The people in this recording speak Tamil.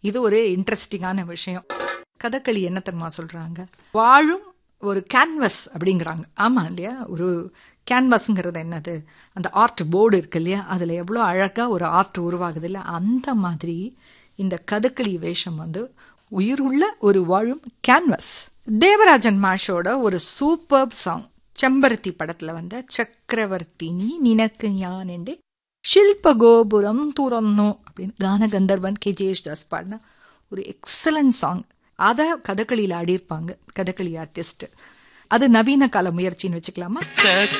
இது ஒரு இன்ட்ரெஸ்டிங்கான விஷயம் கதகளி என்ன தெரியுமா சொல்றாங்க வாழும் ஒரு கேன்வஸ் அப்படிங்கிறாங்க ஆமா இல்லையா ஒரு கேன்வஸ்ங்கிறது என்னது அந்த ஆர்ட் போர்டு இருக்கு இல்லையா அதில் எவ்வளோ அழகாக ஒரு ஆர்ட் உருவாகுது இல்லை அந்த மாதிரி இந்த கதகளி வேஷம் வந்து உயிருள்ள ஒரு வாழும் கேன்வஸ் தேவராஜன் மாஷோட ஒரு சூப்பர் சாங் செம்பருத்தி படத்தில் வந்த சக்கரவர்த்தினி நினக்கு ஞான் என்று ஷில்ப கோபுரம் துறந்தோம் அப்படின்னு கானகந்தர்வன் கே ஜெயேஷ்தாஸ் பாடின ஒரு எக்ஸலண்ட் சாங் அதை கதகளியில் ஆடியிருப்பாங்க கதகளி ஆர்டிஸ்ட் அது நவீன கால முயற்சின்னு வச்சுக்கலாமா